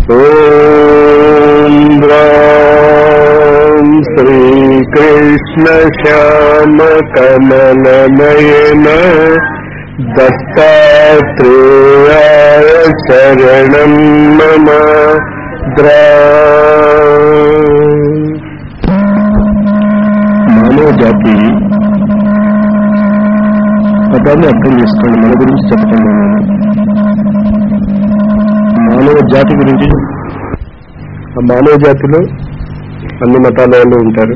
ॐ राम श्रीकृष्णश्यामकमलनयन दत्तात्रेयाय शरणं मम द्रा మానవ జాతి పదాన్ని అర్థం చేసుకోండి మన గురించి చెప్పటం లేదు నేను. మానవ జాతి గురించి ఆ మానవ జాతిలో అన్ని మతాల వాళ్ళు ఉంటారు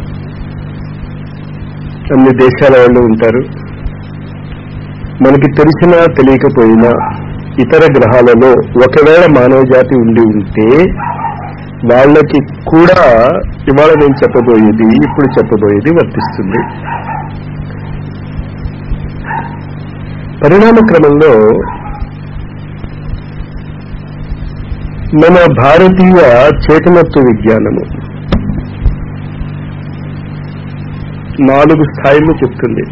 అన్ని దేశాల వాళ్ళు ఉంటారు మనకి తెలిసినా తెలియకపోయినా ఇతర గ్రహాలలో ఒకవేళ మానవ జాతి ఉండి ఉంటే వాళ్ళకి కూడా ఇవాళ నేను చెప్పబోయేది ఇప్పుడు చెప్పబోయేది వర్తిస్తుంది పరిణామ క్రమంలో మన భారతీయ చేతనత్వ విజ్ఞానము నాలుగు స్థాయిలు చెప్తుంది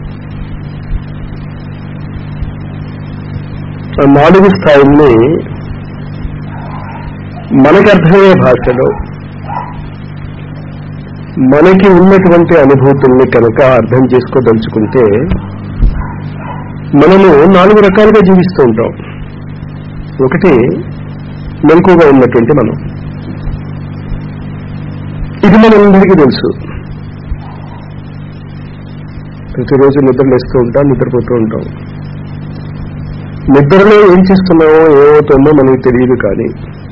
ఆ నాలుగు స్థాయిల్ని మనకి అర్థమయ్యే భాషలో మనకి ఉన్నటువంటి అనుభూతుల్ని కనుక అర్థం చేసుకోదలుచుకుంటే మనము నాలుగు రకాలుగా జీవిస్తూ ఉంటాం ఒకటి మెలకుగా ఉన్నటువంటి మనం ఇది మనందరికీ తెలుసు ప్రతిరోజు నిద్ర లేస్తూ ఉంటాం నిద్రపోతూ ఉంటాం నిద్రలో ఏం చేస్తున్నామో ఏమవుతుందో మనకి తెలియదు కానీ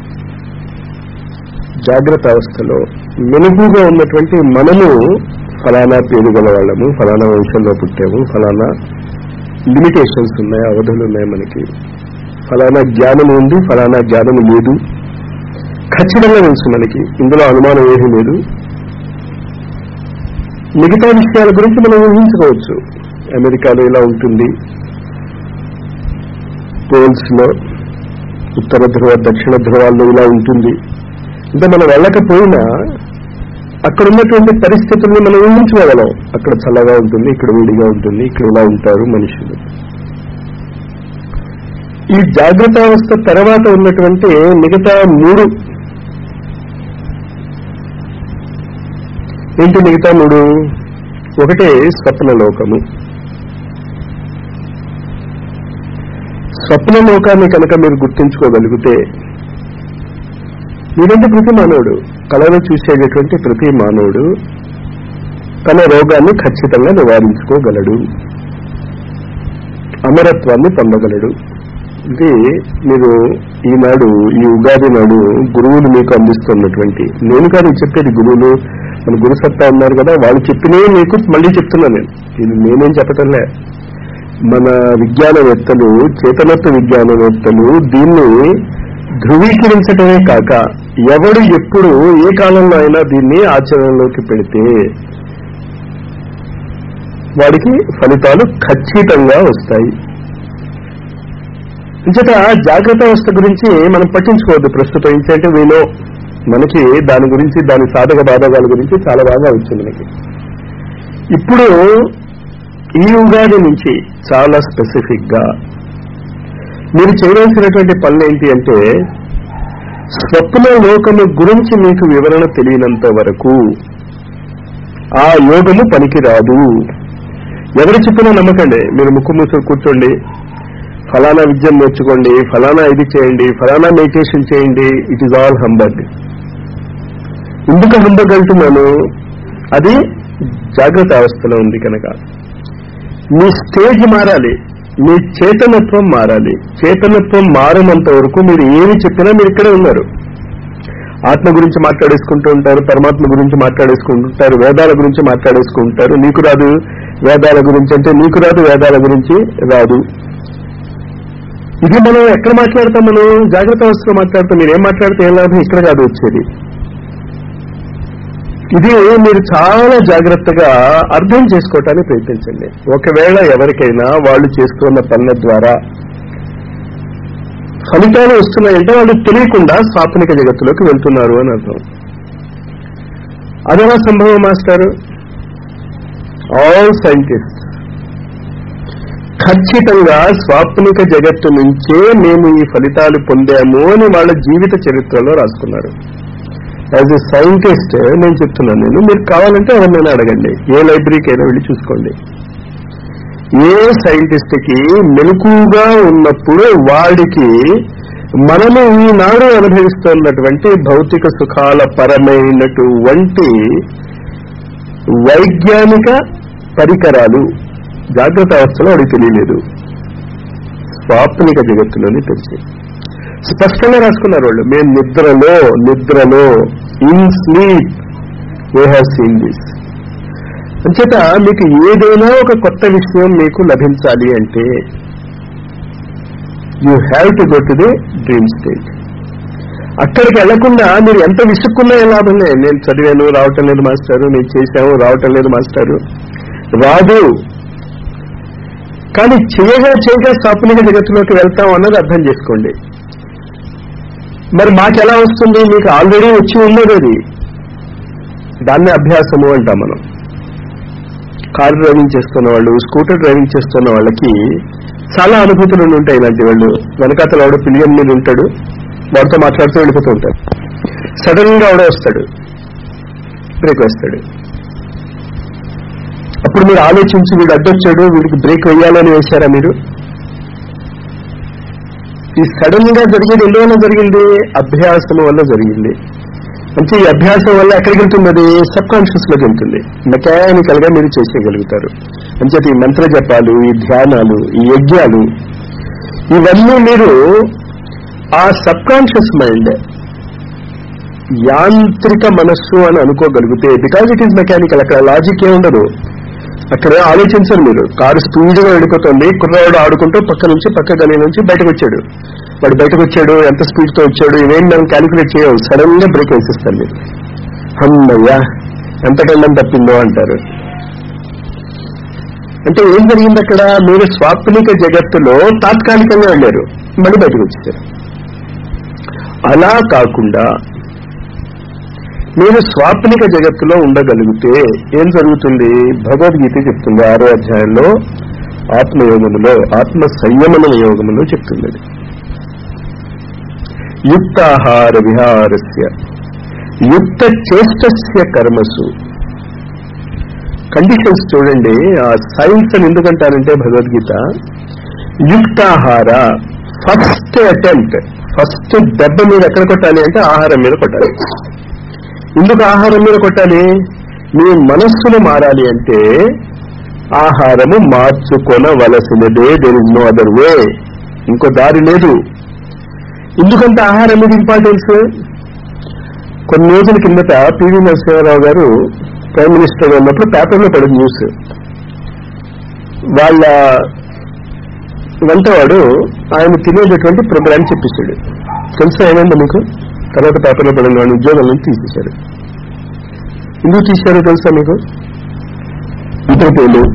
జాగ్రత్త అవస్థలో మెలుగుగా ఉన్నటువంటి మనము ఫలానా పేరు గల వాళ్ళము ఫలానా వంశంలో పుట్టాము ఫలానా లిమిటేషన్స్ ఉన్నాయి అవధులు ఉన్నాయి మనకి ఫలానా జ్ఞానం ఉంది ఫలానా జ్ఞానం లేదు ఖచ్చితంగా తెలుసు మనకి ఇందులో అనుమానం ఏమీ లేదు మిగతా విషయాల గురించి మనం ఊహించుకోవచ్చు అమెరికాలో ఇలా ఉంటుంది పోల్స్ లో ఉత్తర ధ్రువ దక్షిణ ధ్రువాల్లో ఇలా ఉంటుంది అంటే మనం వెళ్ళకపోయినా అక్కడ ఉన్నటువంటి పరిస్థితుల్ని మనం ఊహించుకోగలం అక్కడ చల్లగా ఉంటుంది ఇక్కడ వేడిగా ఉంటుంది ఇక్కడ ఇలా ఉంటారు మనుషులు ఈ జాగ్రత్త అవస్థ తర్వాత ఉన్నటువంటి మిగతా మూడు ఏంటి మిగతా మూడు ఒకటే స్వప్న లోకము స్వప్న లోకాన్ని కనుక మీరు గుర్తించుకోగలిగితే మీరంటే ప్రతి మానవుడు కళను చూసేటటువంటి ప్రతి మానవుడు తన రోగాన్ని ఖచ్చితంగా నివారించుకోగలడు అమరత్వాన్ని పొందగలడు ఇది మీరు ఈనాడు ఈ ఉగాది నాడు గురువులు మీకు అందిస్తున్నటువంటి నేను కాదు చెప్పేది గురువులు మన గురు సత్తా ఉన్నారు కదా వాళ్ళు చెప్పినే మీకు మళ్ళీ చెప్తున్నాను నేను ఇది నేనేం చెప్పటంలే మన విజ్ఞానవేత్తలు చేతనత్వ విజ్ఞానవేత్తలు దీన్ని ధృవీకరించటమే కాక ఎవడు ఎప్పుడు ఏ కాలంలో అయినా దీన్ని ఆచరణలోకి పెడితే వాడికి ఫలితాలు ఖచ్చితంగా వస్తాయి ఇంచట జాగ్రత్త అవస్థ గురించి మనం పట్టించుకోవద్దు ప్రస్తుతం ఏంటంటే వీలో మనకి దాని గురించి దాని సాధక బాధకాల గురించి చాలా బాగా వచ్చింది మనకి ఇప్పుడు ఈ ఉగాది నుంచి చాలా స్పెసిఫిక్ గా మీరు చేయవలసినటువంటి పనులు ఏంటి అంటే స్వప్న లోకము గురించి మీకు వివరణ తెలియనంత వరకు ఆ యోగము పనికిరాదు ఎవరు చెప్పినా నమ్మకండి మీరు ముక్కు మూసుకు కూర్చోండి ఫలానా విద్యను నేర్చుకోండి ఫలానా ఇది చేయండి ఫలానా మెడిటేషన్ చేయండి ఇట్ ఈజ్ ఆల్ హంబగ్ ఎందుకు హంబగ్ అంటున్నాను అది జాగ్రత్త అవస్థలో ఉంది కనుక మీ స్టేజ్ మారాలి మీ చేతనత్వం మారాలి చేతనత్వం మారినంత వరకు మీరు ఏమి చెప్పినా మీరు ఇక్కడే ఉన్నారు ఆత్మ గురించి మాట్లాడేసుకుంటూ ఉంటారు పరమాత్మ గురించి మాట్లాడేసుకుంటుంటారు వేదాల గురించి మాట్లాడేసుకుంటారు నీకు రాదు వేదాల గురించి అంటే నీకు రాదు వేదాల గురించి రాదు ఇది మనం ఎక్కడ మాట్లాడతాం మనం జాగ్రత్త అవస్థలో మాట్లాడతాం మీరు ఏం మాట్లాడితే ఏం లాభం ఇక్కడ కాదు వచ్చేది ఇది మీరు చాలా జాగ్రత్తగా అర్థం చేసుకోవటానికి ప్రయత్నించండి ఒకవేళ ఎవరికైనా వాళ్ళు చేస్తున్న పనుల ద్వారా ఫలితాలు వస్తున్నాయంటే వాళ్ళు తెలియకుండా స్వాప్నిక జగత్తులోకి వెళ్తున్నారు అని అర్థం అదెలా సంభవం మాస్టర్ ఆల్ సైంటిస్ట్ ఖచ్చితంగా స్వాప్నిక జగత్తు నుంచే మేము ఈ ఫలితాలు పొందాము అని వాళ్ళ జీవిత చరిత్రలో రాసుకున్నారు యాజ్ ఎ సైంటిస్ట్ నేను చెప్తున్నాను నేను మీరు కావాలంటే ఎవరినైనా అడగండి ఏ లైబ్రరీకి అయినా వెళ్ళి చూసుకోండి ఏ సైంటిస్ట్ కి మెలకుగా ఉన్నప్పుడు వాడికి మనము ఈనాడు అనుభవిస్తున్నటువంటి భౌతిక సుఖాల పరమైనటువంటి వైజ్ఞానిక పరికరాలు జాగ్రత్త అవస్థలో వాడికి తెలియలేదు స్వాప్నిక జగత్తులోని తెలిసి స్పష్టంగా రాసుకున్నారు వాళ్ళు మేము నిద్రలో నిద్రలో in sleep we have seen this అంచేత మీకు ఏదైనా ఒక కొత్త విషయం మీకు లభించాలి అంటే you have to go to the dream state అక్కడికి వెళ్లకుండా మీరు ఎంత విసుక్కున్నా ఏం లాభం లేదు నేను చదివాను రావటం లేదు మాస్టారు నేను చేశాను రావటం లేదు మాస్టారు రాదు కానీ చేయగా చేయగా స్వాప్నిక జగత్తులోకి వెళ్తాం అన్నది అర్థం చేసుకోండి మరి మాకు ఎలా వస్తుంది మీకు ఆల్రెడీ వచ్చి ఉన్నది అది దాన్ని అభ్యాసము అంటాం మనం కారు డ్రైవింగ్ చేస్తున్న వాళ్ళు స్కూటర్ డ్రైవింగ్ చేస్తున్న వాళ్ళకి చాలా అనుభూతులు ఉంటాయి ఇలాంటి వాళ్ళు వెనకాతల వాడు పిలియన్ మీద ఉంటాడు వాడితో మాట్లాడుతూ వెళ్ళిపోతూ ఉంటాడు సడన్ గా వాడు వస్తాడు బ్రేక్ వేస్తాడు అప్పుడు మీరు ఆలోచించి వీడు అడ్డొచ్చాడు వీడికి బ్రేక్ వేయాలని వేశారా మీరు ఈ సడన్ గా జరిగేది ఎందువల్ల జరిగింది అభ్యాసం వల్ల జరిగింది అంటే ఈ అభ్యాసం వల్ల ఎక్కడికి వెళ్తుంది అది సబ్ కాన్షియస్ లోకి వెళ్తుంది మెకానికల్ గా మీరు చేసేయగలుగుతారు అంచేత ఈ మంత్ర జపాలు ఈ ధ్యానాలు ఈ యజ్ఞాలు ఇవన్నీ మీరు ఆ సబ్ కాన్షియస్ మైండ్ యాంత్రిక మనస్సు అని అనుకోగలిగితే బికాజ్ ఇట్ ఈస్ మెకానికల్ అక్కడ లాజిక్ ఏ ఉండదు అక్కడ ఆలోచించరు మీరు కారు స్పీడ్ గా వెళ్ళిపోతుంది కుర్రవాడు ఆడుకుంటూ పక్క నుంచి పక్క గలి నుంచి బయటకు వచ్చాడు వాడు బయటకు వచ్చాడు ఎంత స్పీడ్ తో వచ్చాడు ఇవేం మనం క్యాలిక్యులేట్ చేయవు సడన్ గా బ్రేక్ వేసిస్తాను మీరు అమ్మయ్యా ఎంత కళ్ళం తప్పిందో అంటారు అంటే ఏం జరిగింది అక్కడ మీరు స్వాప్నిక జగత్తులో తాత్కాలికంగా వెళ్ళారు మళ్ళీ బయటకు వచ్చేసారు అలా కాకుండా మీరు స్వాప్నిక జగత్తులో ఉండగలిగితే ఏం జరుగుతుంది భగవద్గీత చెప్తుంది ఆరో అధ్యాయంలో ఆత్మయోగములో ఆత్మ సంయమన యోగములో చెప్తుంది అది యుక్తాహార విహారస్య యుక్త చేష్టస్య కర్మసు కండిషన్స్ చూడండి ఆ సైన్స్ అని ఎందుకంటారంటే భగవద్గీత యుక్తాహార ఫస్ట్ అటెంప్ట్ ఫస్ట్ దెబ్బ మీద ఎక్కడ కొట్టాలి అంటే ఆహారం మీద కొట్టాలి ఎందుకు ఆహారం మీద కొట్టాలి మీ మనస్సును మారాలి అంటే ఆహారము మార్చుకొనవలసినదే there is no other way ఇంకో దారి లేదు ఎందుకంటే ఆహారం మీద ఇంపార్టెన్స్ కొన్ని రోజుల కిందట పివి నరసింహారావు గారు ప్రైమ్ మినిస్టర్ ఉన్నప్పుడు పేపర్లో పడింది న్యూస్ వాళ్ళ వంటవాడు ఆయన తినేటటువంటి ప్రోగ్రామ్ చెప్పేశాడు తెలుసా ఏమైంది మీకు తర్వాత పేపర్లో పడిన వాడిని ఉద్యోగం నుంచి తీసేశారు ఎందుకు తీశారో తెలుసా మీకు ఇంటర్పోలు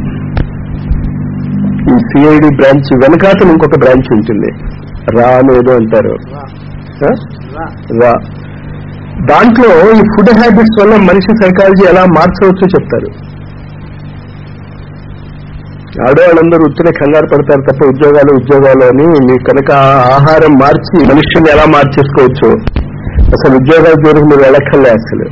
ఈ సిఐడి బ్రాంచ్ వెనకాతలు ఇంకొక బ్రాంచ్ ఉంటుంది రా అనేదో అంటారు ఆ? రా దాంట్లో ఈ ఫుడ్ హ్యాబిట్స్ వల్ల మనిషి సైకాలజీ ఎలా మార్చవచ్చో చెప్తారు ఆడవాళ్ళందరూ ఉత్తిన కంగారు పడతారు తప్ప ఉద్యోగాలు ఉద్యోగాలు అని మీకు కనుక ఆహారం మార్చి మనుషుల్ని ఎలా మార్చేసుకోవచ్చు అసలు ఉద్యోగాల జోలికి మీరు వెళ్ళక్కర్లే అసలు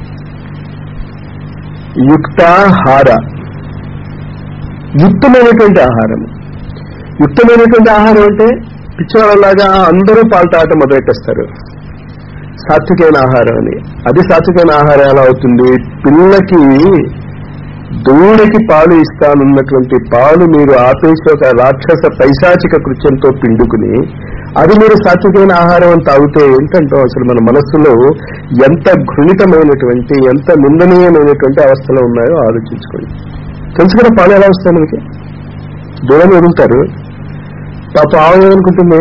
యుక్తాహార యుక్తమైనటువంటి ఆహారం యుక్తమైనటువంటి ఆహారం అంటే పిచ్చివాళ్ళలాగా అందరూ పాల్తాట మొదలెట్టేస్తారు సాత్వికైన ఆహారం అని అది సాత్వికైన ఆహారం ఎలా అవుతుంది పిల్లకి దూడకి పాలు ఇస్తానున్నటువంటి పాలు మీరు ఆపేసి ఒక రాక్షస పైశాచిక కృత్యంతో పిండుకుని అది మీరు సాత్వికమైన ఆహారం అని తాగితే ఏంటంటాం అసలు మన మనస్సులో ఎంత ఘృణితమైనటువంటి ఎంత నిందనీయమైనటువంటి అవస్థలో ఉన్నాయో ఆలోచించుకోండి తెలుసు కదా పాలు ఎలా వస్తాయి మనకి దూరం వదులుతారు పాప ఆవు అనుకుంటుంది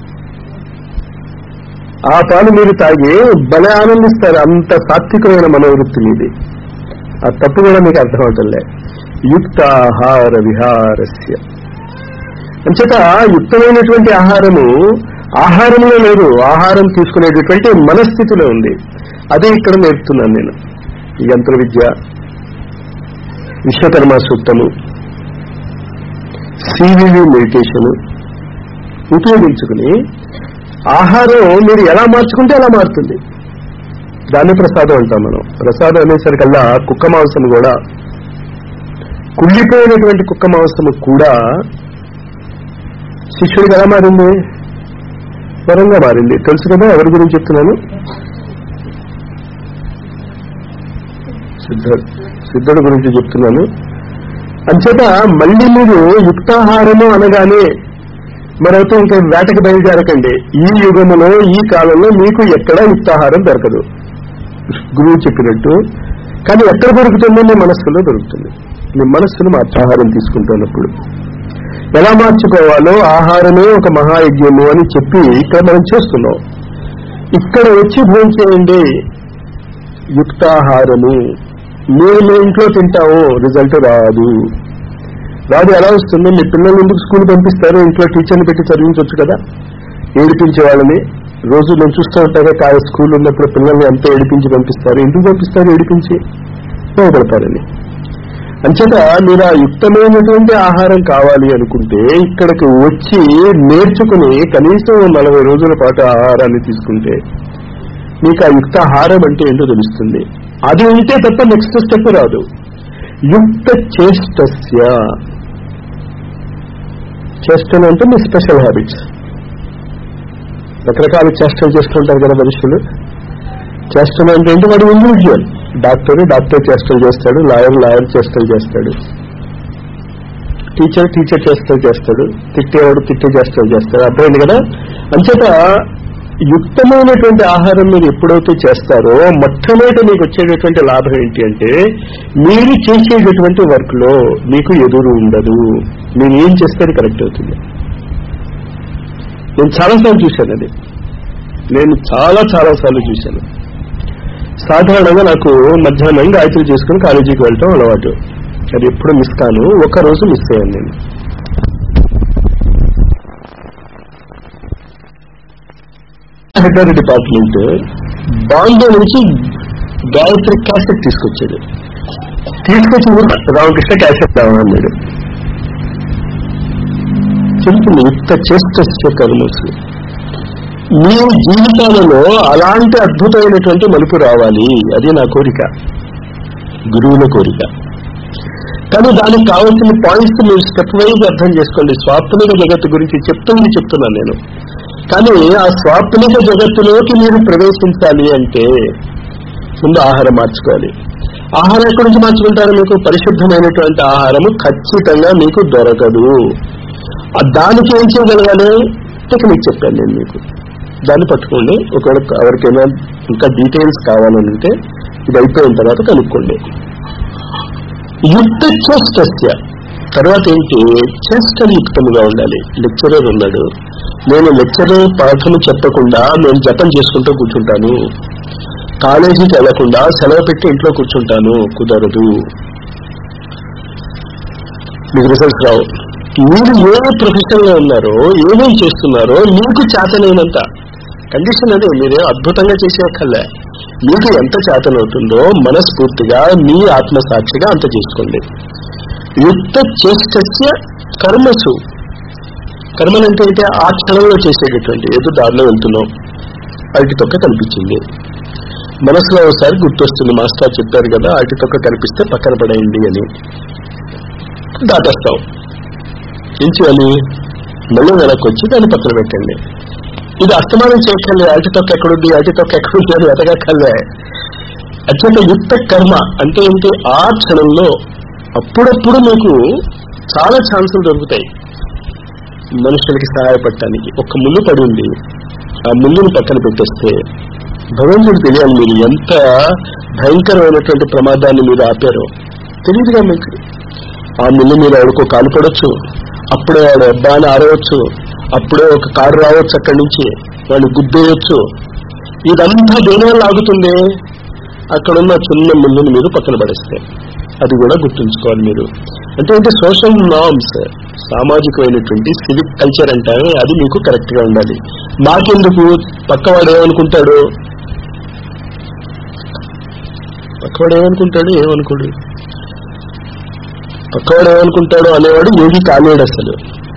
ఆ పాలు మీరు తాగి భలే ఆనందిస్తారు అంత సాత్వికమైన మనోవృత్తి మీది ఆ తప్పు కూడా మీకు అర్థమవుతుందిలే యుక్తాహార విహారస్య అంచేత యుక్తమైనటువంటి ఆహారము ఆహారంలో లేదు ఆహారం తీసుకునేటటువంటి మనస్థితిలో ఉంది అదే ఇక్కడ నేర్పుతున్నాను నేను ఈ యంత్ర విద్య విశ్వకర్మ సూక్తము సివివి మెడిటేషన్ ఉపయోగించుకుని ఆహారం మీరు ఎలా మార్చుకుంటే అలా మారుతుంది దాన్ని ప్రసాదం అంటాం మనం ప్రసాదం అనేసరికల్లా కుక్క మాంసం కూడా కుళ్ళిపోయినటువంటి కుక్క మాంసము కూడా శిష్యుడికి ఎలా మారింది వరంగా మారింది తెలుసు కదా ఎవరి గురించి చెప్తున్నాను సిద్ధుడు సిద్ధుడు గురించి చెప్తున్నాను అంచేత మళ్ళీ మీరు యుక్తాహారము అనగానే మరైతే ఇంకా వేటకి బయలుదేరకండి ఈ యుగములో ఈ కాలంలో మీకు ఎక్కడా యుక్తాహారం దొరకదు గురువు చెప్పినట్టు కానీ ఎక్కడ దొరుకుతుందో మీ మనస్సులో దొరుకుతుంది మీ మనస్సును మార్చాహారం తీసుకుంటున్నప్పుడు ఎలా మార్చుకోవాలో ఆహారమే ఒక మహాయజ్ఞము అని చెప్పి ఇక్కడ మనం చేస్తున్నాం ఇక్కడ వచ్చి భోజనం చేయండి యుక్తాహారము మీరు మీ ఇంట్లో తింటాము రిజల్ట్ రాదు రాదు ఎలా వస్తుంది మీ పిల్లలు ఎందుకు స్కూల్ పంపిస్తారు ఇంట్లో టీచర్ని పెట్టి చదివించవచ్చు కదా ఏడిపించే వాళ్ళని రోజు నేను చూస్తూ ఉంటాగా కాయ స్కూల్ ఉన్నప్పుడు పిల్లల్ని అంతా ఏడిపించి పంపిస్తారు ఎందుకు పంపిస్తారు ఏడిపించి భయపడతారని అంచేత మీరు ఆ యుక్తమైనటువంటి ఆహారం కావాలి అనుకుంటే ఇక్కడికి వచ్చి నేర్చుకుని కనీసం నలభై రోజుల పాటు ఆహారాన్ని తీసుకుంటే మీకు ఆ యుక్తాహారం అంటే ఏంటో తెలుస్తుంది అది ఉంటే తప్ప నెక్స్ట్ స్టెప్ రాదు యుక్త చేష్టస్య చేష్టలు అంటే మీ స్పెషల్ హ్యాబిట్స్ రకరకాల చేష్టలు చేస్తుంటారు కదా మనుషులు చేష్టలు అంటే ఏంటి వాడు ఇండివిజువల్ డాక్టర్ డాక్టర్ చేష్టలు చేస్తాడు లాయర్ లాయర్ చేష్టలు చేస్తాడు టీచర్ టీచర్ చేష్టలు చేస్తాడు తిట్టేవాడు తిట్టే చేష్టలు చేస్తాడు అర్థమైంది కదా అంచేత యుక్తమైనటువంటి ఆహారం మీరు ఎప్పుడైతే చేస్తారో మొట్టమొదటి మీకు వచ్చేటటువంటి లాభం ఏంటి అంటే మీరు చేసేటటువంటి వర్క్ లో మీకు ఎదురు ఉండదు మీరు ఏం చేస్తే అది కరెక్ట్ అవుతుంది నేను చాలాసార్లు చూశాను అది నేను చాలా చాలా సార్లు చూశాను సాధారణంగా నాకు మధ్యాహ్నం గాయత్రి చేసుకుని కాలేజీకి వెళ్ళటం అలవాటు అది ఎప్పుడు మిస్ కాను ఒక రోజు మిస్ అయ్యాను నేను హెడ్ డిపార్ట్మెంట్ బాంబే నుంచి గాయత్రి క్యాసెట్ తీసుకొచ్చాడు తీసుకొచ్చి ఊరు రామకృష్ణ క్యాసెట్ కావాలన్నాడు చెప్తుంది యుక్త చేస్తే కర్మస్ మీ జీవితాలలో అలాంటి అద్భుతమైనటువంటి మలుపు రావాలి అది నా కోరిక గురువుల కోరిక కానీ దానికి కావాల్సిన పాయింట్స్ మీరు స్టెప్ వైజ్ అర్థం చేసుకోండి స్వాప్నిక జగత్తు గురించి చెప్తుంది చెప్తున్నాను నేను కానీ ఆ స్వాప్నిక జగత్తులోకి మీరు ప్రవేశించాలి అంటే ముందు ఆహారం మార్చుకోవాలి ఆహారం ఎక్కడి నుంచి మార్చుకుంటారు మీకు పరిశుద్ధమైనటువంటి ఆహారము ఖచ్చితంగా మీకు దొరకదు ఆ దానికి ఏం చేయగలగాలి టెక్నిక్ చెప్పాను నేను మీకు దాన్ని పట్టుకోండి ఒకవేళ ఎవరికైనా ఇంకా డీటెయిల్స్ కావాలంటే ఇది అయిపోయిన తర్వాత కనుక్కోండి యుక్త చేష్టస్య తర్వాత ఏంటి చేష్టలు యుక్తముగా ఉండాలి లెక్చరర్ ఉన్నాడు నేను లెక్చరర్ పాఠము చెప్పకుండా నేను జపం చేసుకుంటూ కూర్చుంటాను కాలేజీకి వెళ్లకుండా సెలవు పెట్టి ఇంట్లో కూర్చుంటాను కుదరదు మీకు రిజల్ట్స్ రావు మీరు ఏ ప్రొఫెషన్ లో ఉన్నారో ఏమేం చేస్తున్నారో మీకు చేతనైనంత కండిషన్ అదే మీరు అద్భుతంగా చేసేయక్కర్లే మీకు ఎంత చేతనవుతుందో మనస్ఫూర్తిగా మీ ఆత్మసాక్షిగా అంత చేసుకోండి యుక్త చేష్టస్య కర్మసు కర్మలంటే అయితే ఆ క్షణంలో చేసేటటువంటి ఏదో దారిలో వెళ్తున్నాం అరటి తొక్క కనిపించింది మనసులో ఒకసారి గుర్తొస్తుంది మాస్టర్ చెప్పారు కదా అరటి తొక్క కనిపిస్తే పక్కన పడేయండి అని దాటేస్తాం ఏం చేయాలి మళ్ళీ వెనక్కి వచ్చి దాన్ని పక్కన పెట్టండి ఇది అస్తమానం చేయక్కర్లే అరటి తొక్క ఎక్కడుంది అరటి తొక్క ఎక్కడుంది అని వెతకక్కర్లే అత్యంత యుక్త కర్మ అంటే ఏంటి ఆ క్షణంలో అప్పుడప్పుడు మీకు చాలా ఛాన్సులు దొరుకుతాయి మనుషులకి సహాయపడటానికి ఒక్క ముళ్ళు పడి ఉంది ఆ ముళ్ళుని పక్కన పెట్టేస్తే భగవంతుడు తెలియాలి మీరు ఎంత భయంకరమైనటువంటి ప్రమాదాన్ని మీరు ఆపారో తెలియదుగా మీకు ఆ ముళ్ళు మీద ఎవరికో కాలు పడవచ్చు అప్పుడే వాడు అబ్బాని ఆరవచ్చు అప్పుడే ఒక కారు రావచ్చు అక్కడి నుంచి వాళ్ళు గుద్దేయచ్చు ఇదంతా దేనివల్ల ఆగుతుంది అక్కడున్న చిన్న ముళ్ళుని మీరు పక్కన పడేస్తే అది కూడా గుర్తుంచుకోవాలి మీరు అంటే అంటే సోషల్ నార్మ్స్ సామాజికమైనటువంటి సివిక్ కల్చర్ అంటారు అది మీకు కరెక్ట్ గా ఉండాలి నాకెందుకు పక్కవాడు ఏమనుకుంటాడు పక్కవాడు ఏమనుకుంటాడు ఏమనుకోడు పక్కవాడు ఏమనుకుంటాడో అనేవాడు యోగి కాలేడు అసలు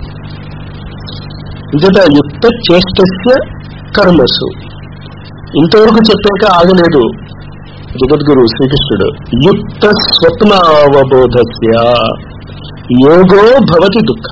ఇంకట యుక్త చేష్టస్య కర్మసు ఇంతవరకు చెప్పాక ఆగలేదు జగద్గురు శ్రీకృష్ణుడు యుక్త స్వప్నావబోధస్య యోగో భవతి దుఃఖ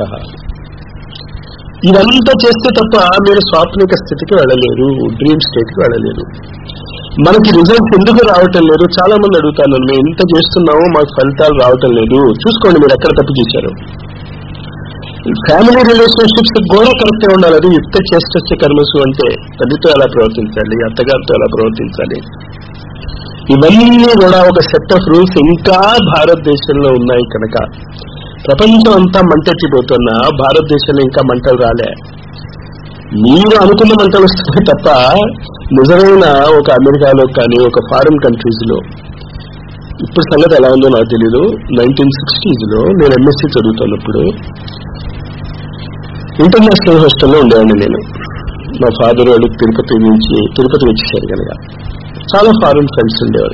ఇదంతా చేస్తే తప్ప మీరు స్వాప్నిక స్థితికి వెళ్ళలేరు డ్రీమ్ స్టేట్కి వెళ్ళలేరు మనకి రిజల్ట్స్ ఎందుకు రావటం లేదు చాలా మంది అడుగుతాను మేము ఇంత చేస్తున్నాము మాకు ఫలితాలు రావటం లేదు చూసుకోండి మీరు ఎక్కడ తప్పు చేశారు ఫ్యామిలీ రిలేషన్షిప్స్ కూడా కరెక్ట్ ఉండాలి అది యుక్త చేస్తే కర్మసు అంటే తల్లితో ఎలా ప్రవర్తించాలి అత్తగారితో ఎలా ప్రవర్తించాలి ఇవన్నీ కూడా ఒక సెట్ ఆఫ్ రూల్స్ ఇంకా భారతదేశంలో ఉన్నాయి కనుక ప్రపంచం అంతా మంటెత్తిపోతున్న భారతదేశంలో ఇంకా మంటలు రాలే మీరు అనుకున్న మంటలు వస్తున్నాయి తప్ప నిజమైన ఒక అమెరికాలో కానీ ఒక ఫారిన్ కంట్రీస్ లో ఇప్పుడు సంగతి ఎలా ఉందో నాకు తెలీదు నైన్టీన్ సిక్స్టీస్ లో నేను ఎంఎస్సీ చదువుతున్నప్పుడు ఇంటర్నేషనల్ హాస్టల్లో ఉండేవాడిని నేను మా ఫాదర్ వాళ్ళు తిరుపతి నుంచి తిరుపతి వచ్చేసారు కనుక చాలా ఫారిన్ ఫ్రెండ్స్ ఉండేవారు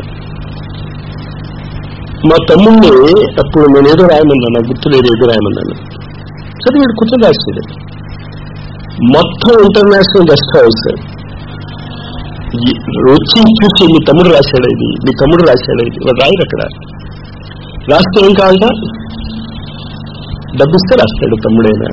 మా తమ్ముడిని అప్పుడు నేను ఏదో రాయమన్నాను నాకు గుర్తు లేదు ఏదో రాయమన్నాను సరే వీడు కూర్చొని రాసేది మొత్తం ఇంటర్నేషనల్ గెస్ట్ హౌస్ ఈ- వచ్చి చూసి మీ తమ్ముడు రాశాడు ఇది మీ తమ్ముడు రాశాడు ఇది వాడు రాయరు అక్కడ రాస్తే ఏం కావాలట డబ్బిస్తే రాస్తాడు తమ్ముడైనా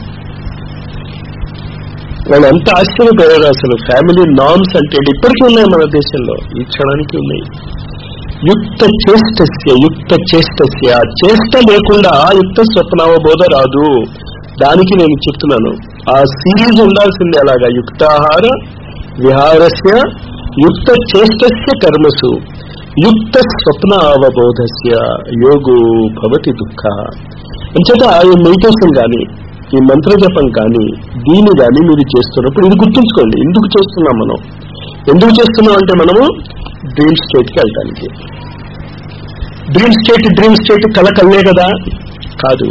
వాళ్ళు ఎంత ఆశ్చర్యపోయారు అసలు ఫ్యామిలీ నామ్స్ అంటే ఇప్పటికీ ఉన్నాయి మన దేశంలో ఈ క్షణానికి ఉన్నాయి యుక్త చేష్టస్య యుక్త చేష్టస్య చేష్ట లేకుండా యుక్త స్వప్నావబోధ రాదు దానికి నేను చెప్తున్నాను ఆ సిరీస్ ఉండాల్సిందే అలాగా యుక్తాహార విహారస్య యుక్త చేష్టస్య కర్మసు యుక్త స్వప్న అవబోధస్య యోగో భవతి దుఃఖ అంచేత ఈ మెడిటేషన్ కానీ ఈ మంత్ర జపం కానీ దీన్ని కానీ మీరు చేస్తున్నప్పుడు ఇది గుర్తుంచుకోండి ఎందుకు చేస్తున్నాం మనం ఎందుకు చేస్తున్నాం అంటే మనము డ్రీమ్ స్టేట్కి వెళ్ళటానికి డ్రీమ్ స్టేట్ డ్రీమ్ స్టేట్ కల కల్లే కదా కాదు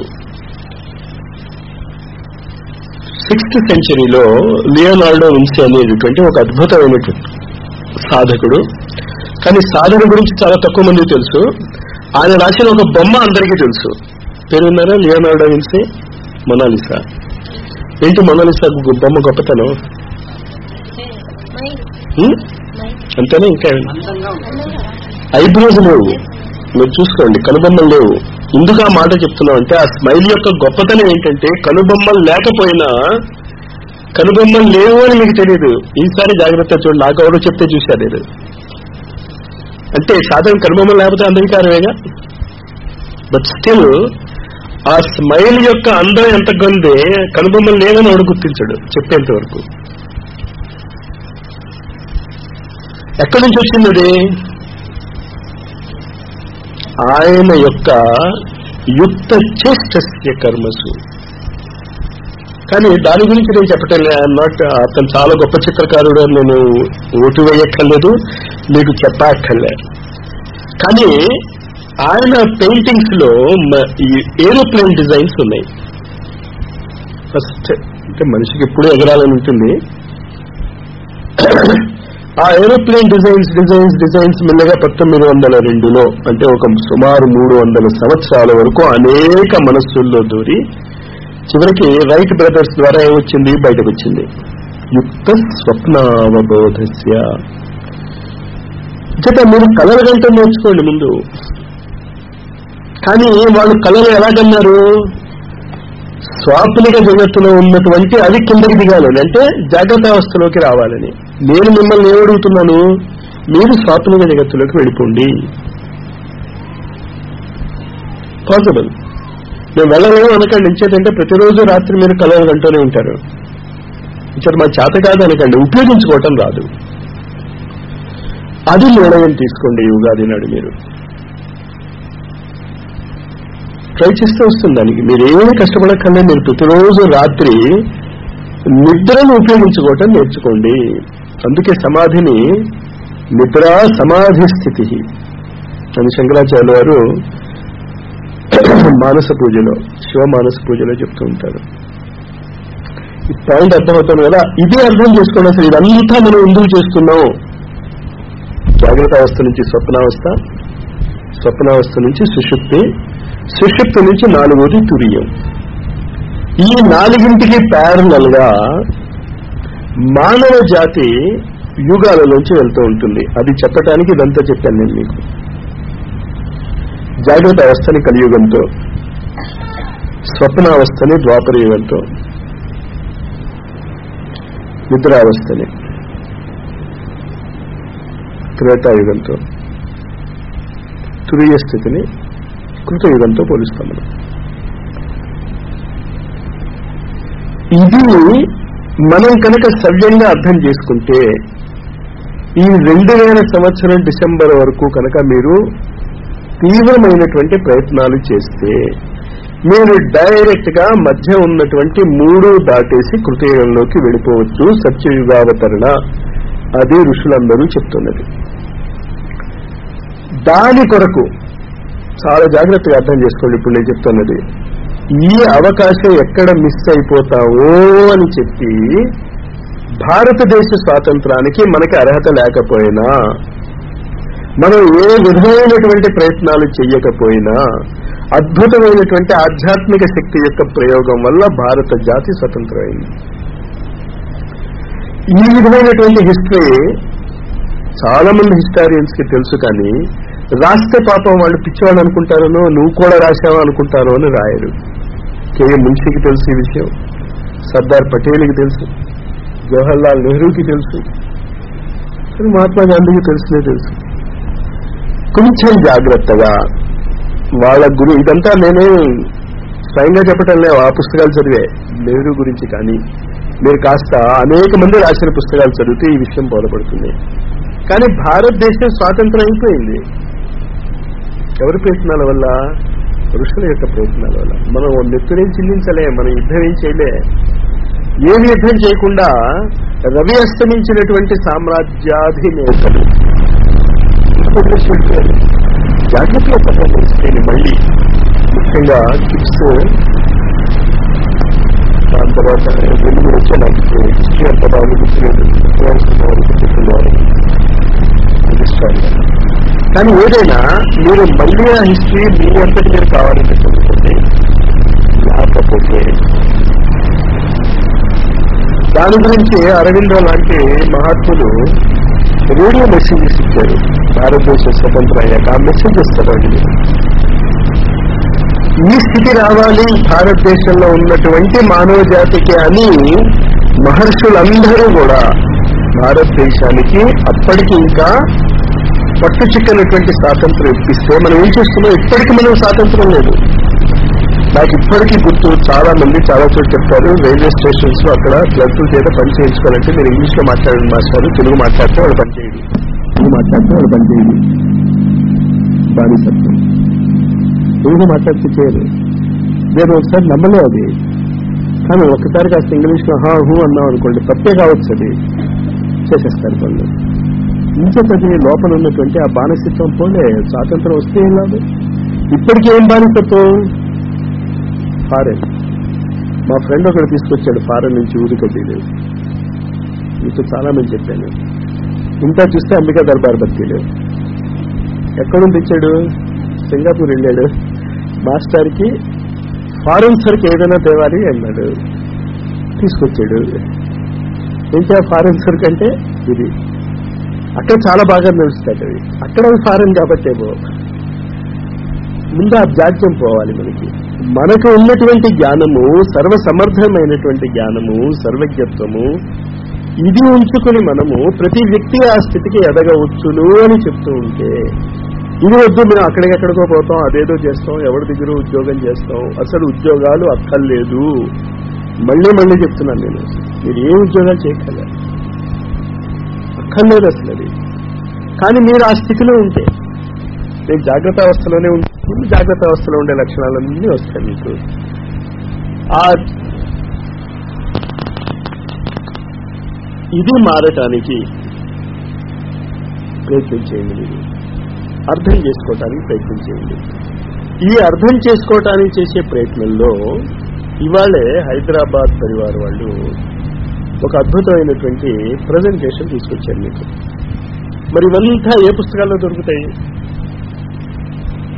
సిక్స్త్ సెంచరీలో లియోనార్డో విన్సీ అనేటటువంటి ఒక అద్భుతమైనటువంటి సాధకుడు కానీ సాధన గురించి చాలా తక్కువ మంది తెలుసు ఆయన రాసిన ఒక బొమ్మ అందరికీ తెలుసు పేరు విన్నారా లియోనార్డో విన్సీ మొనాలిసా ఏంటి మొనాలిసా గు- బొమ్మ గొప్పతనం హ్మ్? అంతేనా ఇంకా ఏమైనా? ఐబ్రోస్ లేవు మీరు చూసుకోండి కనుబొమ్మలు లేవు ఎందుకు ఆ మాట చెప్తున్నాం అంటే ఆ స్మైల్ యొక్క గొప్పతనం ఏంటంటే కనుబొమ్మలు లేకపోయినా కనుబొమ్మలు లేవు అని మీకు తెలియదు ఈసారి జాగ్రత్త చూడండి నాకు ఎవరో చెప్తే చూశారు ఇది అంటే సాధారణ కనుబొమ్మలు లేకపోతే అంధకారమేగా బట్ స్టిల్ ఆ స్మైల్ యొక్క అందం ఎంత గొందే కనుబొమ్మలు లేవని వాడు గుర్తించాడు చెప్పేంత వరకు ఎక్కడి నుంచి వచ్చింది అది ఆయన యొక్క యుక్త చేష్టస్య కర్మసు కానీ దాని గురించి నేను చెప్పటం నాట్ అతను చాలా గొప్ప చిత్రకారుడు అని నేను ఓటు వేయక్కర్లేదు మీకు చెప్పక్కర్లే కానీ ఆయన పెయింటింగ్స్ లో మ- ఈ ఏరోప్లేన్ డిజైన్స్ ఉన్నాయి ఫస్ట్ అంటే మనిషికి ఎప్పుడూ ఎగరాలని ఉంటుంది ఆ ఏరోప్లేన్ డిజైన్స్ డిజైన్స్ డిజైన్స్ మెల్లగా పంతొమ్మిది వందల రెండులో అంటే ఒక సుమారు మూడు వందల సంవత్సరాల వరకు అనేక మనస్సుల్లో దూరి చివరికి రైట్ బ్రదర్స్ ద్వారా ఏమొచ్చింది బయటకు వచ్చింది యుక్త స్వప్నావబోధస్య చేత మీరు కలల గంట నేర్చుకోండి ముందు కానీ వాళ్ళు కళలు ఎలాగన్నారు స్వాప్నిక జగత్తులో ఉన్నటువంటి అవి కిందకి దిగాలని అంటే జాగ్రత్త అవస్థలోకి రావాలని నేను మిమ్మల్ని ఏమడుగుతున్నాను మీరు స్వాప్నిక జగత్తులోకి వెళ్ళిపోండి పాసిబుల్ మేము వెళ్ళలేము అనకండి ఇంచేతంటే ప్రతిరోజు రాత్రి మీరు కలలు కంటూనే ఉంటారు ఇంచేత మా చేత కాదు అనకండి ఉపయోగించుకోవటం రాదు అది నిర్ణయం తీసుకోండి ఈ ఉగాది నాడు మీరు ట్రై చేస్తే వస్తుంది దానికి మీరు ఏమీ కష్టపడక్కర్లే మీరు ప్రతిరోజు రాత్రి నిద్రను ఉపయోగించుకోవటం నేర్చుకోండి అందుకే సమాధిని నిద్ర సమాధి స్థితి అని శంకరాచార్య వారు మానస పూజలో శివ మానస పూజలో చెప్తూ ఉంటారు ఈ పాయింట్ అర్థమవుతుంది కదా ఇదే అర్థం చేసుకోండి అసలు ఇదంతా మనం ఎందుకు చేస్తున్నాం జాగ్రత్త అవస్థ నుంచి స్వప్నావస్థ స్వప్నావస్థ నుంచి సుషుప్తి సుషుప్తి నుంచి నాలుగోది తురియం ఈ నాలుగింటికి ప్యారలల్ గా మానవ జాతి యుగాలలోంచి వెళ్తూ ఉంటుంది అది చెప్పటానికి ఇదంతా చెప్పాను నేను మీకు జాగ్రత్త అవస్థని కలియుగంతో స్వప్నావస్థని ద్వాపర యుగంతో నిద్రావస్థని త్రేతాయుగంతో తురియ స్థితిని కృతయుగంతో పోలుస్తాం మనం ఇది మనం కనుక సవ్యంగా అర్థం చేసుకుంటే ఈ రెండు వేల సంవత్సరం డిసెంబర్ వరకు కనుక మీరు తీవ్రమైనటువంటి ప్రయత్నాలు చేస్తే మీరు డైరెక్ట్ గా మధ్య ఉన్నటువంటి మూడు దాటేసి కృతయుగంలోకి వెళ్ళిపోవచ్చు సత్యయుగావతరణ అది ఋషులందరూ చెప్తున్నది దాని కొరకు చాలా జాగ్రత్తగా అర్థం చేసుకోండి ఇప్పుడు నేను చెప్తున్నది ఈ అవకాశం ఎక్కడ మిస్ అయిపోతావో అని చెప్పి భారతదేశ స్వాతంత్రానికి మనకి అర్హత లేకపోయినా మనం ఏ విధమైనటువంటి ప్రయత్నాలు చెయ్యకపోయినా అద్భుతమైనటువంటి ఆధ్యాత్మిక శక్తి యొక్క ప్రయోగం వల్ల భారత జాతి స్వతంత్రమైంది ఈ విధమైనటువంటి హిస్టరీ చాలా మంది హిస్టారియన్స్ కి తెలుసు కానీ రాస్తే పాపం వాళ్ళు పిచ్చివాళ్ళు అనుకుంటారనో నువ్వు కూడా రాశావు అనుకుంటారో అని రాయరు కేఏ మున్షికి తెలుసు ఈ విషయం సర్దార్ పటేల్కి తెలుసు జవహర్లాల్ నెహ్రూకి తెలుసు కానీ మహాత్మా గాంధీకి తెలుసునే తెలుసు కొంచెం జాగ్రత్తగా వాళ్ళ గురి ఇదంతా నేనే స్వయంగా చెప్పటం లేవు ఆ పుస్తకాలు చదివే నెహ్రూ గురించి కానీ మీరు కాస్త అనేక మంది రాసిన పుస్తకాలు చదివితే ఈ విషయం బోధపడుతుంది కానీ భారతదేశం స్వాతంత్రం అయిపోయింది ఎవరి ప్రయత్నాల వల్ల ఋషుల యొక్క ప్రయత్నాల వల్ల మనం నెత్తునేం చిల్లించలే మనం యుద్ధం ఏం చేయలే ఏమి యుద్ధం చేయకుండా రవి అస్తమించినటువంటి సామ్రాజ్యాధినేతలు వదిలేసి వెళ్ళిపోయారు. జాగ్రత్తగా పట్టాలి మళ్ళీ ముఖ్యంగా కిడ్స్ దాని తర్వాత రెండు మూడు వచ్చే నాకు హిస్టరీ అంత బాగా గుర్తులేదు కానీ ఏదైనా మీరు మళ్ళీ ఆ హిస్టరీ మీ అంతటి మీరు కావాలంటే చదువుకోండి లేకపోతే దాని గురించి అరవిందో లాంటి మహాత్ములు రేడియో మెసేజెస్ ఇచ్చారు భారతదేశం స్వతంత్రం అయ్యాక ఆ మెసేజెస్ చదవండి ఈ స్థితి రావాలి భారతదేశంలో ఉన్నటువంటి మానవ జాతికి అని మహర్షులందరూ కూడా భారతదేశానికి అప్పటికి ఇంకా పట్టు చిక్కనటువంటి స్వాతంత్రం ఇప్పిస్తే మనం ఏం చేస్తున్నాం ఇప్పటికీ మనం స్వాతంత్రం లేదు నాకు ఇప్పటికీ గుర్తు చాలా మంది చాలా చోట్ల చెప్తారు రైల్వే స్టేషన్స్ లో అక్కడ క్లర్కుల చేత పని చేయించుకోవాలంటే మీరు ఇంగ్లీష్ లో మాట్లాడండి మాస్టర్ తెలుగు మాట్లాడితే వాళ్ళు పని చేయదు తెలుగు మాట్లాడితే వాళ్ళు పని చేయదు దాని సత్యం తెలుగు మాట్లాడితే చేయరు నేను ఒకసారి నమ్మలే అది కానీ ఒకసారి కాస్త ఇంగ్లీష్ లో హా హూ అన్నాం అనుకోండి తప్పే కావచ్చు అది చేసేస్తారు పనులు ఇంకొకటి లోపల ఉన్నటువంటి ఆ బానిసత్వం పోలే స్వాతంత్రం వస్తే ఏం లాభం ఇప్పటికీ ఏం బానిసత్వం ఫారెన్ మా ఫ్రెండ్ ఒకడు తీసుకొచ్చాడు ఫారెన్ నుంచి ఊరికడ్డీలు మీతో చాలా మంది చెప్పాను ఇంకా చూస్తే అంబికా దర్బార్ బత్తీలు ఎక్కడుంది తెచ్చాడు సింగపూర్ వెళ్ళాడు మాస్టర్కి ఫారెన్ సర్కి ఏదైనా తేవాలి అన్నాడు తీసుకొచ్చాడు ఏంటా ఫారెన్ సర్క్ అంటే ఇది అక్కడ చాలా బాగా నడుస్తాయి అవి అక్కడ అవి ఫారెన్ కాబట్టి ఏమో ముందు ఆ జాడ్యం పోవాలి మనకి మనకు ఉన్నటువంటి జ్ఞానము సర్వసమర్థమైనటువంటి జ్ఞానము సర్వజ్ఞత్వము ఇది ఉంచుకుని మనము ప్రతి వ్యక్తి ఆ స్థితికి ఎదగవచ్చును అని చెప్తూ ఉంటే ఇది వద్దు మేము అక్కడికెక్కడికో పోతాం అదేదో చేస్తాం ఎవరి దగ్గర ఉద్యోగం చేస్తాం అసలు ఉద్యోగాలు అక్కర్లేదు మళ్ళీ మళ్ళీ చెప్తున్నాను నేను మీరు ఏ ఉద్యోగాలు చేయగలరు అక్కర్లేదు అసలు అది కానీ మీరు ఆ స్థితిలో ఉంటే నేను జాగ్రత్త అవస్థలోనే ఉంటుంది జాగ్రత్త అవస్థలో ఉండే లక్షణాలన్నీ వస్తాయి మీకు ఆ ఇది మారటానికి ప్రయత్నం చేయండి మీరు అర్థం చేసుకోవటానికి ప్రయత్నం చేయండి ఈ అర్థం చేసుకోవటానికి చేసే ప్రయత్నంలో ఇవాళే హైదరాబాద్ పరివార్ వాళ్ళు ఒక అద్భుతమైనటువంటి ప్రజెంటేషన్ తీసుకొచ్చారు మీకు మరి ఇవంతా ఏ పుస్తకాల్లో దొరుకుతాయి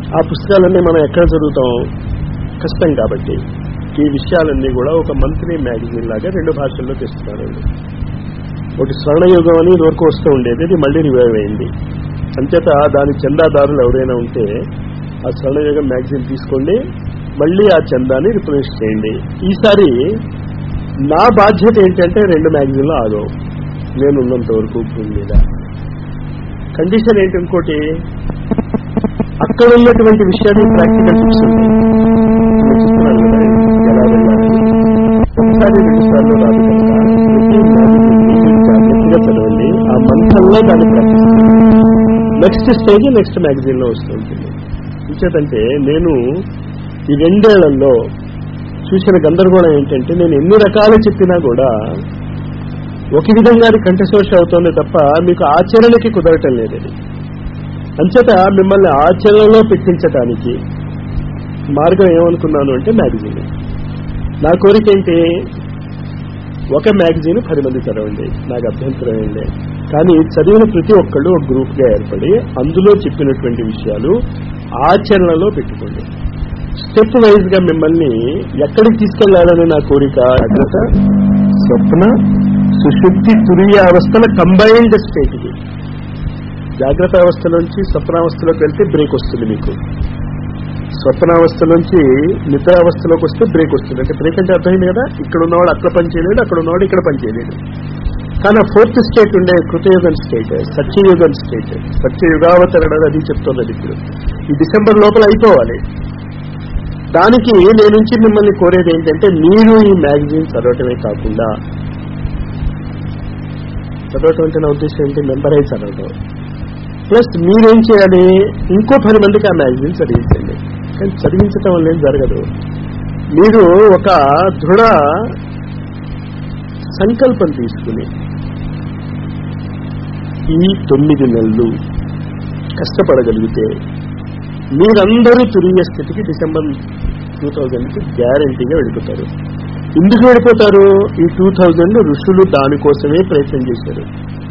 ఆ పుస్తకాలన్నీ మనం ఎక్కడ చదువుతాం కష్టం కాబట్టి ఈ విషయాలన్నీ కూడా ఒక మంత్లీ మ్యాగజైన్ లాగా రెండు భాషల్లో తెస్తున్నారు వాళ్ళు. ఒకటి స్వర్ణయుగం అని ఇదివరకు వస్తూ ఉండేది ఇది మళ్ళీ రివైవ్ అయింది అంచేత దాని చందాదారులు ఎవరైనా ఉంటే ఆ స్వర్ణయుగం మ్యాగజైన్ తీసుకోండి మళ్ళీ ఆ చందాని రిప్లేస్ చేయండి ఈసారి నా బాధ్యత ఏంటంటే రెండు మ్యాగజైన్లు ఆగవు నేను ఉన్నంత వరకు భూమి మీద కండిషన్ ఏంటి ఇంకోటి అక్కడ ఉన్నటువంటి విషయాన్ని ప్రాక్టికల్ టిప్స్ ఉంటాయి నేను చెప్తున్నాను కదా, ఎలా వెళ్ళాలి ఒకసారి రెండు సార్లు రాదు కనుక ప్రతి మ్యాగజైన్ని జాగ్రత్తగా చదవండి ఆ మంత్రంలో దాన్ని practice next stage next magazine లో వస్తూ ఉంటుంది ఇంచేతంటే నేను ఈ రెండేళ్లలో చూసిన గందరగోళం ఏంటంటే నేను ఎన్ని రకాలు చెప్పినా కూడా ఒక విధంగా అది కంఠశోష అవుతోంది తప్ప మీకు ఆచరణకి కుదరటం లేదు అది అంచేత మిమ్మల్ని ఆచరణలో పెట్టించటానికి మార్గం ఏమనుకున్నాను అంటే మ్యాగజైన్ నా కోరిక ఏంటి ఒక మ్యాగజైన్ పది మంది చదవండి నాకు అభ్యంతరం ఏం లేదు కానీ చదివిన ప్రతి ఒక్కళ్ళు ఒక గ్రూప్ గా ఏర్పడి అందులో చెప్పినటువంటి విషయాలు ఆచరణలో పెట్టుకోండి స్టెప్ వైజ్ గా మిమ్మల్ని ఎక్కడికి తీసుకెళ్లాలని నా కోరిక జాగ్రత్త స్వప్న సుశుద్ధి తురియ అవస్థల కంబైన్డ్ స్టేట్ ఇది జాగ్రత్త అవస్థ నుంచి స్వప్నావస్థలోకి వెళ్తే బ్రేక్ వస్తుంది మీకు స్వప్నావస్థ నుంచి నిద్రావస్థలోకి వస్తే బ్రేక్ వస్తుంది అంటే బ్రేక్ అంటే అర్థమైంది కదా ఇక్కడ ఉన్నవాడు అక్కడ పని చేయలేడు అక్కడ ఉన్నవాడు ఇక్కడ పని చేయలేడు కానీ ఆ ఫోర్త్ స్టేట్ ఉండే కృతయుగన్ స్టేట్ సత్యయుగన్ స్టేట్ సత్యయుగావతరణ అది చెప్తున్నది ఇప్పుడు ఈ డిసెంబర్ లోపల అయిపోవాలి దానికి నేను నుంచి మిమ్మల్ని కోరేది ఏంటంటే మీరు ఈ మ్యాగజైన్ చదవటమే కాకుండా చదవటం అంటే నా ఉద్దేశం ఏంటి మెంబర్ అయి చదవటం ప్లస్ మీరేం చేయాలి ఇంకో పది మందికి ఆ మ్యాగజైన్ చదివించండి కానీ చదివించటం వల్ల ఏం జరగదు మీరు ఒక దృఢ సంకల్పం తీసుకుని ఈ తొమ్మిది నెలలు కష్టపడగలిగితే మీరందరూ తురియ స్థితికి డిసెంబర్ టూ థౌజండ్కి గ్యారంటీగా వెళ్ళిపోతారు ఎందుకు వెళ్ళిపోతారు ఈ టూ థౌజండ్ ఋషులు దానికోసమే ప్రయత్నం చేశారు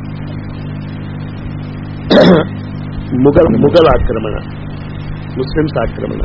ముగల్ ముగల్ ఆక్రమణ ముస్లింస్ ఆక్రమణ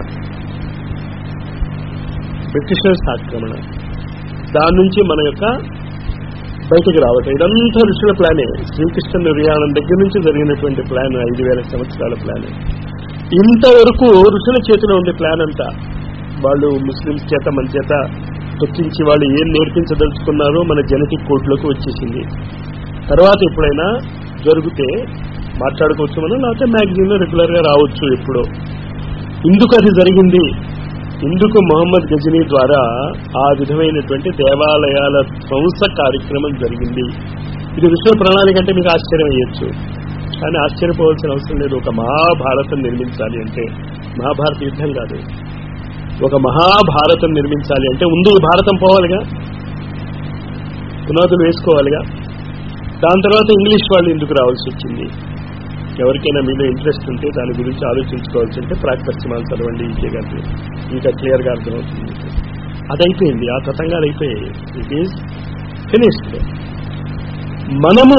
బ్రిటిషర్స్ ఆక్రమణ దాని నుంచి మన యొక్క బయటికి రావటం ఇదంతా ఋషుల ప్లానే శ్రీకృష్ణ నిర్యాణం దగ్గర నుంచి జరిగినటువంటి ప్లాన్ ఐదు వేల సంవత్సరాల ప్లాన్ ఇంతవరకు ఋషుల చేతిలో ఉంది ప్లాన్ అంతా వాళ్ళు ముస్లింస్ చేత మన చేత తొక్కించి వాళ్ళు ఏం నేర్పించదలుచుకున్నారో మన జెనెటిక్ కోడ్లోకి వచ్చేసింది తర్వాత ఎప్పుడైనా జరిగితే మాట్లాడుకోవచ్చు మనం లేకపోతే మ్యాగజైన్ లో రెగ్యులర్ గా రావచ్చు ఎప్పుడో ఇందుకు అది జరిగింది ఇందుకు మొహమ్మద్ గజనీ ద్వారా ఆ విధమైనటువంటి దేవాలయాల ధ్వంస కార్యక్రమం జరిగింది ఇది ఋషుల ప్రణాళిక అంటే మీకు ఆశ్చర్యం అయ్యొచ్చు కానీ ఆశ్చర్యపోవాల్సిన అవసరం లేదు ఒక మహాభారతం నిర్మించాలి అంటే మహాభారత యుద్ధం కాదు ఒక మహాభారతం నిర్మించాలి అంటే ముందు ఈ భారతం పోవాలిగా పునాదులు వేసుకోవాలిగా దాని తర్వాత ఇంగ్లీష్ వాళ్ళు ఎందుకు రావాల్సి వచ్చింది ఎవరికైనా మీలో ఇంట్రెస్ట్ ఉంటే దాని గురించి ఆలోచించుకోవాల్సి ఉంటే ప్రాక్పశ్చిమాలు చదవండి ఈకే గారి ఇంకా క్లియర్ గా అర్థమవుతుంది మీకు. అది అయిపోయింది ఆ తతంగాలు అయిపోయాయి ఇట్ ఈజ్ ఫినిష్డ్ మనము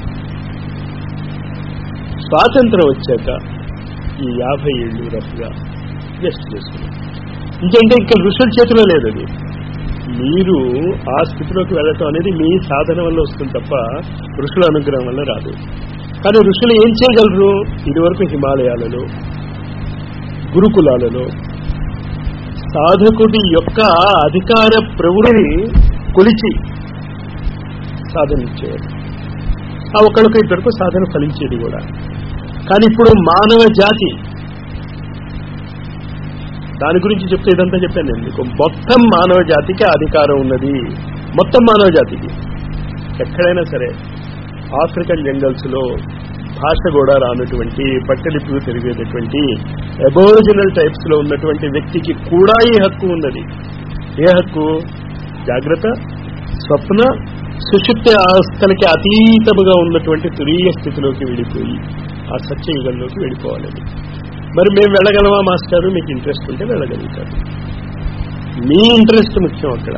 స్వాతంత్రం వచ్చాక ఈ యాభై ఏళ్ళు రఫ్గా వేస్ట్ చేసుకున్నాం ఇంకంటే ఇంకా ఋషుల చేతిలో లేదు అది మీరు ఆ స్థితిలోకి వెళ్ళటం అనేది మీ సాధన వల్ల వస్తుంది తప్ప ఋషుల అనుగ్రహం వల్ల రాదు కానీ ఋషులు ఏం చేయగలరు ఇదివరకు హిమాలయాలలో గురుకులాలలో సాధకుడి యొక్క అధికార ప్రవృని కొలిచి సాధన ఇచ్చేవారు ఆ ఒకళ్ళకి ఇద్దరికి సాధన ఫలించేది కూడా కానీ ఇప్పుడు మానవ జాతి దాని గురించి చెప్తే ఇదంతా చెప్పాను నేను మీకు మొత్తం మానవ జాతికి అధికారం ఉన్నది మొత్తం మానవ జాతికి ఎక్కడైనా సరే ఆఫ్రికన్ జంగల్స్ లో భాష కూడా రానటువంటి పట్టలిపులు తిరిగేటటువంటి అబోరిజినల్ టైప్స్ లో ఉన్నటువంటి వ్యక్తికి కూడా ఈ హక్కు ఉన్నది ఏ హక్కు జాగ్రత్త స్వప్న సుషుప్తి అవస్థలకి అతీతముగా ఉన్నటువంటి తురీయ స్థితిలోకి వెళ్ళిపోయి ఆ సత్యయుగంలోకి వెళ్ళిపోవాలని మరి మేము వెళ్ళగలమా మాస్టారు మీకు ఇంట్రెస్ట్ ఉంటే వెళ్ళగలుగుతారు మీ ఇంట్రెస్ట్ ముఖ్యం అక్కడ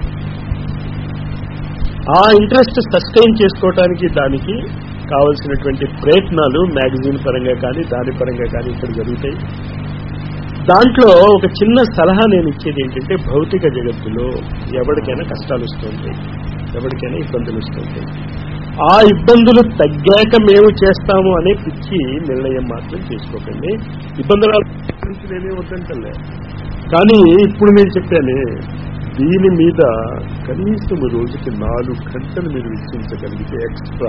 ఆ ఇంట్రెస్ట్ సస్టైన్ చేసుకోవటానికి దానికి కావలసినటువంటి ప్రయత్నాలు మ్యాగజైన్ పరంగా కానీ దాని పరంగా కానీ ఇక్కడ జరుగుతాయి దాంట్లో ఒక చిన్న సలహా నేను ఇచ్చేది ఏంటంటే భౌతిక జగత్తులో ఎవరికైనా కష్టాలు వస్తుంటాయి ఎవరికైనా ఇబ్బందులు వస్తుంటాయి ఆ ఇబ్బందులు తగ్గాక మేము చేస్తాము అనే పిచ్చి నిర్ణయం మాత్రం చేసుకోకండి ఇబ్బందుల గురించి నేనే వద్దంటలే కానీ ఇప్పుడు నేను చెప్పానే దీని మీద కనీసం రోజుకి నాలుగు గంటలు మీరు వెచ్చించగలిగితే extra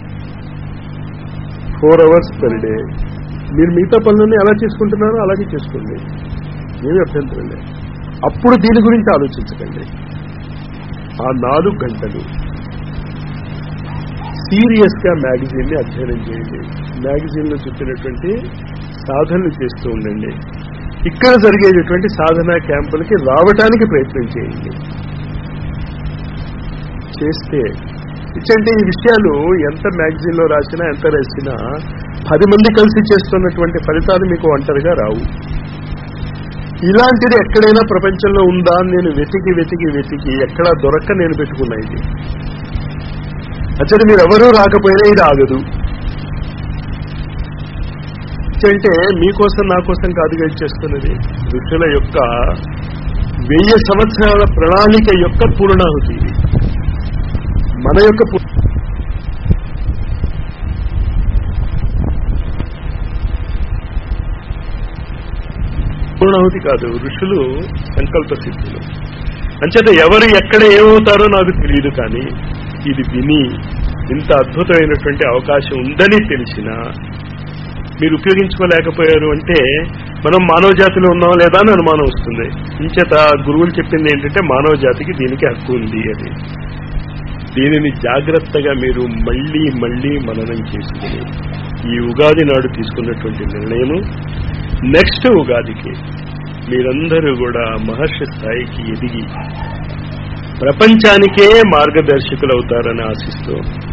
four hours per day మీరు మిగతా పనులన్నీ ఎలా చేసుకుంటున్నారో అలాగే చేసుకోండి ఏమి అభ్యంతరం లేదు అప్పుడు దీని గురించి ఆలోచించకండి ఆ నాలుగు గంటలు సీరియస్ గా మ్యాగజైన్ ని అధ్యయనం చేయండి మ్యాగజైన్ లో చెప్పినటువంటి సాధనలు చేస్తూ ఉండండి ఇక్కడ జరిగేటటువంటి సాధనా క్యాంపులకి రావటానికి ప్రయత్నం చేయండి చేస్తే ఇచ్చంటే ఈ విషయాలు ఎంత మ్యాగజైన్ లో రాసినా ఎంత రాసినా పది మంది కలిసి చేస్తున్నటువంటి ఫలితాలు మీకు ఒంటరిగా రావు ఇలాంటిది ఎక్కడైనా ప్రపంచంలో ఉందా అని నేను వెతికి వెతికి వెతికి ఎక్కడా దొరక్క నేను పెట్టుకున్నా ఇది అసలు మీరు ఎవరూ రాకపోయినా ఇది ఆగదు అంటే మీకోసం నా కోసం కాదుగా ఇచ్చేస్తున్నది ఋషుల యొక్క వెయ్యి సంవత్సరాల ప్రణాళిక యొక్క పూర్ణాహుతి ఇది మన యొక్క పు- పూర్ణాహుతి కాదు ఋషులు సంకల్ప సిద్ధులు అంచేత ఎవరు ఎక్కడ ఏమవుతారో నాకు తెలియదు కానీ ఇది విని ఇంత అద్భుతమైనటువంటి అవకాశం ఉందని తెలిసినా మీరు ఉపయోగించుకోలేకపోయారు అంటే మనం మానవ జాతిలో ఉన్నాం లేదా అని అనుమానం వస్తుంది ఇంచేత గురువులు చెప్పింది ఏంటంటే మానవ జాతికి దీనికి హక్కు ఉంది అని దీనిని జాగ్రత్తగా మీరు మళ్ళీ మళ్ళీ మననం చేసుకుని ఈ ఉగాది నాడు తీసుకున్నటువంటి నిర్ణయము నెక్స్ట్ ఉగాదికి మీరందరూ కూడా మహర్షి స్థాయికి ఎదిగి ప్రపంచానికే మార్గదర్శకులు అవుతారని ఆశిస్తూ